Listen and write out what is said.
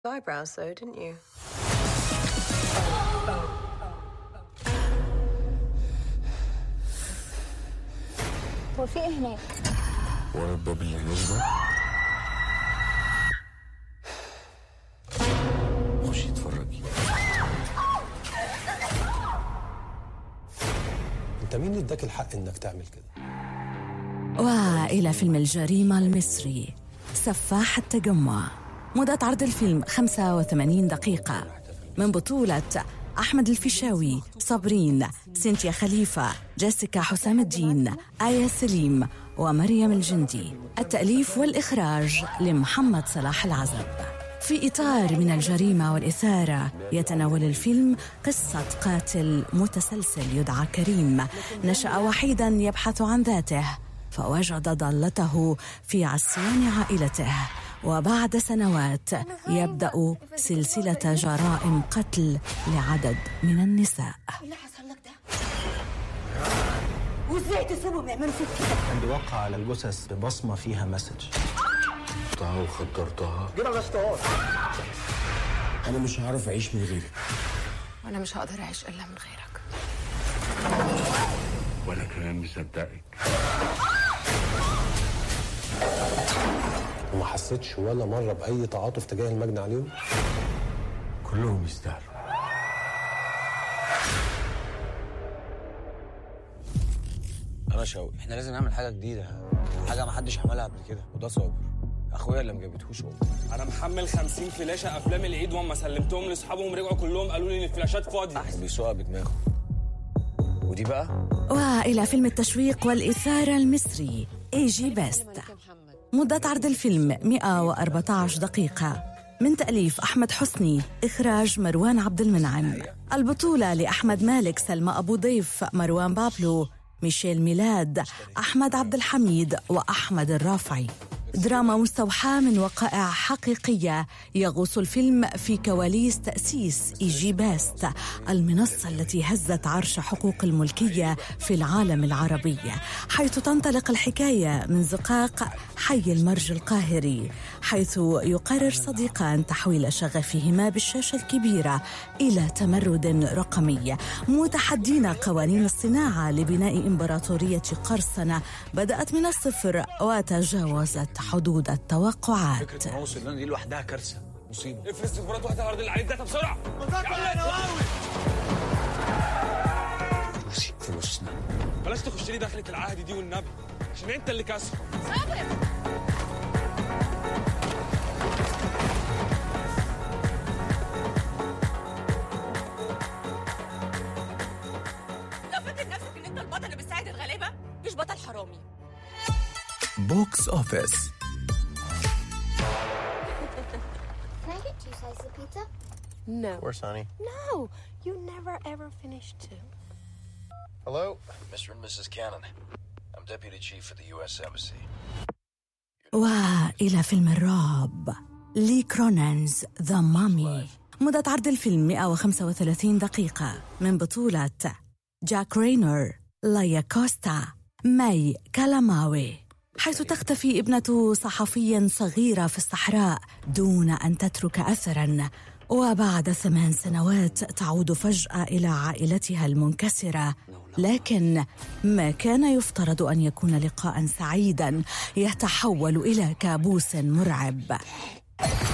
eyebrows, though, didn't you? هو في ايه هناك؟ ورا الباب اللي هناك ده خشي اتفرجي انت مين اللي اداك الحق انك تعمل كده وإلى فيلم الجريمة المصري سفاح التجمع مدة عرض الفيلم 85 دقيقة من بطولة أحمد الفيشاوي صابرين سينتيا خليفة جيسيكا حسام الدين آية سليم ومريم الجندي التأليف والإخراج لمحمد صلاح العزب في إطار من الجريمة والإثارة يتناول الفيلم قصة قاتل متسلسل يدعى كريم نشأ وحيدا يبحث عن ذاته فوجد ضالته في عصيان عائلته وبعد سنوات يبدأ سلسلة جرائم قتل لعدد من النساء اللي حصل لك ده؟ وازاي تسيبهم يعملوا فيك كده؟ كان بيوقع على الجثث ببصمة فيها مسج قطعها وخدرتها انا مش هعرف اعيش من غيرك وأنا مش هقدر أعيش إلا من غيرك ولا كمان مصدقك وما حسيتش ولا مره باي تعاطف تجاه المجني عليهم كلهم يستاهلوا انا شوقي احنا لازم نعمل حاجه جديده حاجه ما حدش عملها قبل كده وده صابر اخويا اللي ما جابتهوش هو انا محمل 50 فلاشه افلام العيد واما سلمتهم لاصحابهم رجعوا كلهم قالوا لي ان الفلاشات فاضيه بيسوقها بدماغه ودي بقى وإلى فيلم التشويق والإثارة المصري إيجي بيست مدة عرض الفيلم 114 دقيقة من تأليف أحمد حسني إخراج مروان عبد المنعم البطولة لأحمد مالك سلمى أبو ضيف مروان بابلو ميشيل ميلاد أحمد عبد الحميد وأحمد الرافعي دراما مستوحاة من وقائع حقيقية يغوص الفيلم في كواليس تأسيس إيجي باست المنصة التي هزت عرش حقوق الملكية في العالم العربي حيث تنطلق الحكاية من زقاق حي المرج القاهري حيث يقرر صديقان تحويل شغفهما بالشاشة الكبيرة إلى تمرد رقمي متحدين قوانين الصناعة لبناء إمبراطورية قرصنة بدأت من الصفر وتجاوزت حدود التوقعات فكره الماوس اللي دي لوحدها كارثه مصيبه افرز سفرات واحده على ارض العيد ده بسرعه فلوسي فلوسنا بلاش تخش لي دخلة العهد دي والنبي عشان انت اللي كسر لو فاكر نفسك ان انت البطل اللي بتساعد الغلابه مش بطل حرامي بوكس اوفيس Can I get two slices of pizza? No. Where's honey? No, you never ever finish two. Hello, Mr. and Mrs. Cannon. I'm Deputy Chief of the U.S. Embassy. وإلى فيلم الرعب لي كرونانز ذا مامي مدة عرض الفيلم 135 دقيقة من بطولة جاك رينر لايا كوستا ماي كالاماوي حيث تختفي ابنة صحفي صغيرة في الصحراء دون أن تترك أثراً وبعد ثمان سنوات تعود فجأة إلى عائلتها المنكسرة لكن ما كان يفترض أن يكون لقاء سعيدا يتحول إلى كابوس مرعب